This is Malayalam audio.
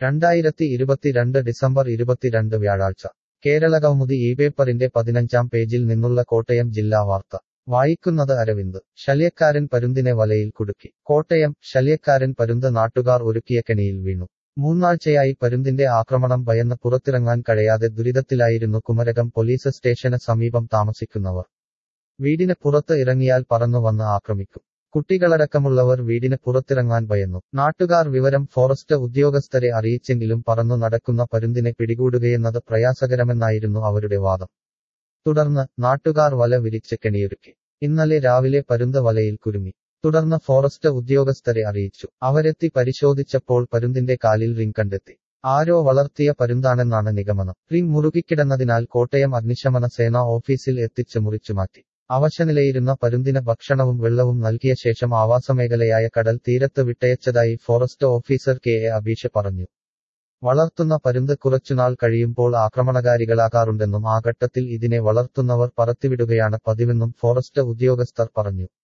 രണ്ടായിരത്തി ഇരുപത്തിരണ്ട് ഡിസംബർ ഇരുപത്തിരണ്ട് വ്യാഴാഴ്ച കേരള കൗമുദി ഈ പേപ്പറിന്റെ പതിനഞ്ചാം പേജിൽ നിന്നുള്ള കോട്ടയം ജില്ലാ വാർത്ത വായിക്കുന്നത് അരവിന്ദ് ശല്യക്കാരൻ പരുന്തിനെ വലയിൽ കുടുക്കി കോട്ടയം ശല്യക്കാരൻ പരുന്ത് നാട്ടുകാർ ഒരുക്കിയ കെണിയിൽ വീണു മൂന്നാഴ്ചയായി പരുന്തിന്റെ ആക്രമണം ഭയന്ന് പുറത്തിറങ്ങാൻ കഴിയാതെ ദുരിതത്തിലായിരുന്നു കുമരകം പോലീസ് സ്റ്റേഷന് സമീപം താമസിക്കുന്നവർ വീടിന് പുറത്ത് ഇറങ്ങിയാൽ പറന്നു വന്ന് ആക്രമിക്കും കുട്ടികളടക്കമുള്ളവർ വീടിന് പുറത്തിറങ്ങാൻ ഭയന്നു നാട്ടുകാർ വിവരം ഫോറസ്റ്റ് ഉദ്യോഗസ്ഥരെ അറിയിച്ചെങ്കിലും പറന്നു നടക്കുന്ന പരുന്തിനെ പിടികൂടുകയെന്നത് പ്രയാസകരമെന്നായിരുന്നു അവരുടെ വാദം തുടർന്ന് നാട്ടുകാർ വല വിരിച്ച് കെണിയൊരുക്കി ഇന്നലെ രാവിലെ പരുന്ത് വലയിൽ കുരുങ്ങി തുടർന്ന് ഫോറസ്റ്റ് ഉദ്യോഗസ്ഥരെ അറിയിച്ചു അവരെത്തി പരിശോധിച്ചപ്പോൾ പരുന്തിന്റെ കാലിൽ റിംഗ് കണ്ടെത്തി ആരോ വളർത്തിയ പരുന്താണെന്നാണ് നിഗമനം റിംഗ് മുറുകിക്കിടന്നതിനാൽ കോട്ടയം അഗ്നിശമന സേന ഓഫീസിൽ എത്തിച്ച് മുറിച്ചുമാറ്റി അവശനിലയിരുന്ന പരുന്തിന് ഭക്ഷണവും വെള്ളവും നൽകിയ ശേഷം ആവാസമേഖലയായ കടൽ തീരത്ത് വിട്ടയച്ചതായി forest officer K A Abeesh പറഞ്ഞു വളർത്തുന്ന പരുന്ത് കുറച്ചുനാൾ കഴിയുമ്പോൾ ആക്രമണകാരികളാകാറുണ്ടെന്നും ആ ഘട്ടത്തിൽ ഇതിനെ വളർത്തുന്നവർ പറത്തിവിടുകയാണ് പതിവെന്നും ഫോറസ്റ്റ് ഉദ്യോഗസ്ഥർ പറഞ്ഞു